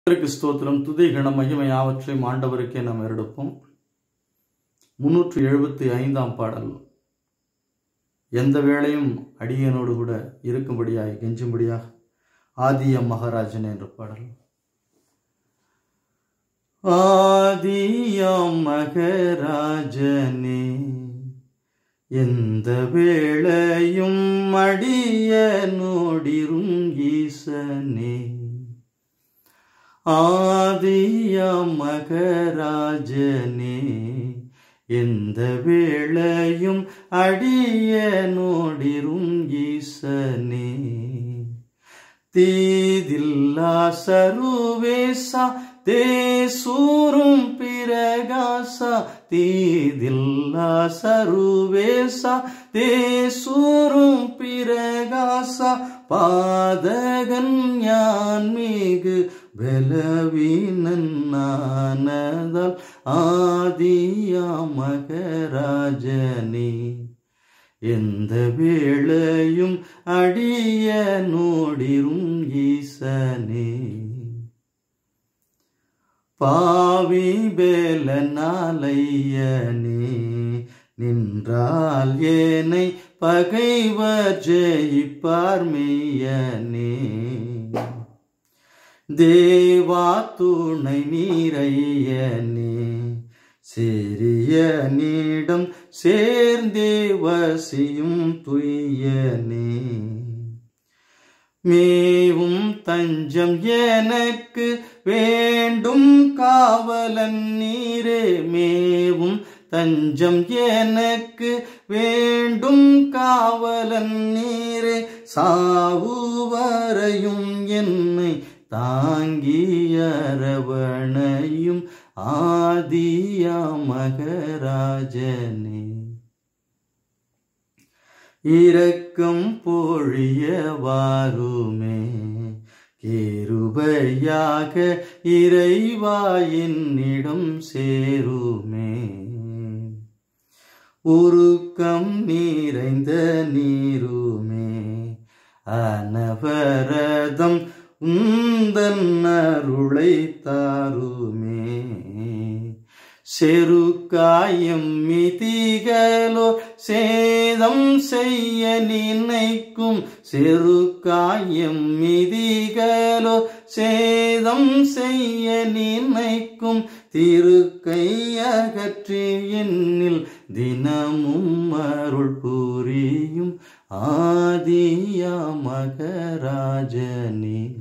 கர்த்தருக்கு ஸ்தோத்திரம் துதி கணம் மகிமை யாவற்றையும் ஆண்டவருக்கே நாம் எடுப்போம் முன்னூற்றி எழுபத்தி ஐந்தாம் பாடல் எந்த வேளையும் அடியனோடு கூட இருக்கும்படியாய் கெஞ்சும்படியாக ஆதிய மகாராஜன் என்ற பாடல் ஆதியாம் மகராஜனே எந்த வேளையும் அடிய நோடிரும் ஈசனே ஆதியாம் மகராஜனே எந்த வேளையும் அடிய நோடிரும் ஈசனே தீதில்லா சருவேசா தேசூரும் பிரகாச தீதில்லா சருவேச தேசூரும் பிரகாச பாதகன் ஞான் மிகு பலவீனன்னானதால் ஆதியா மகராஜனே எந்த வேளையும் அடிய நோடிரும் ஈசனே பாவி பேலனாலையனே நின்றால் ஏனை பகைவர் ஜெயிப்பார் மெய்யனே தேவா துணை நீரையனே சிறிய நீடம் சேர்ந்தே வசியும் துய்யனே மேவும் தஞ்சம் எனக்கு வேண்டும் காவலன் நீரே மேவும் தஞ்சம் எனக்கு வேண்டும் காவலன் நீரே சாவு வரையும் என்னை தாங்கியரவணையும் ஆதியா மகராஜனே இரக்கம் பொழிய வாருமே கேருபையாக இறைவா என்னிடம் சேருமே உருக்கம் நிறைந்த நீருமே அனவரதம் உந்தன் அருளை தாருமே செருக்காயம் மிதிகளோ சேதம் செய்ய நினைக்கும் செருக்காயம் மிதிகளோ சேதம் செய்ய நினைக்கும் திருக்கை அகற்றி என்னில் தினமும் அருள் புரியும் ஆதியா மகராஜனே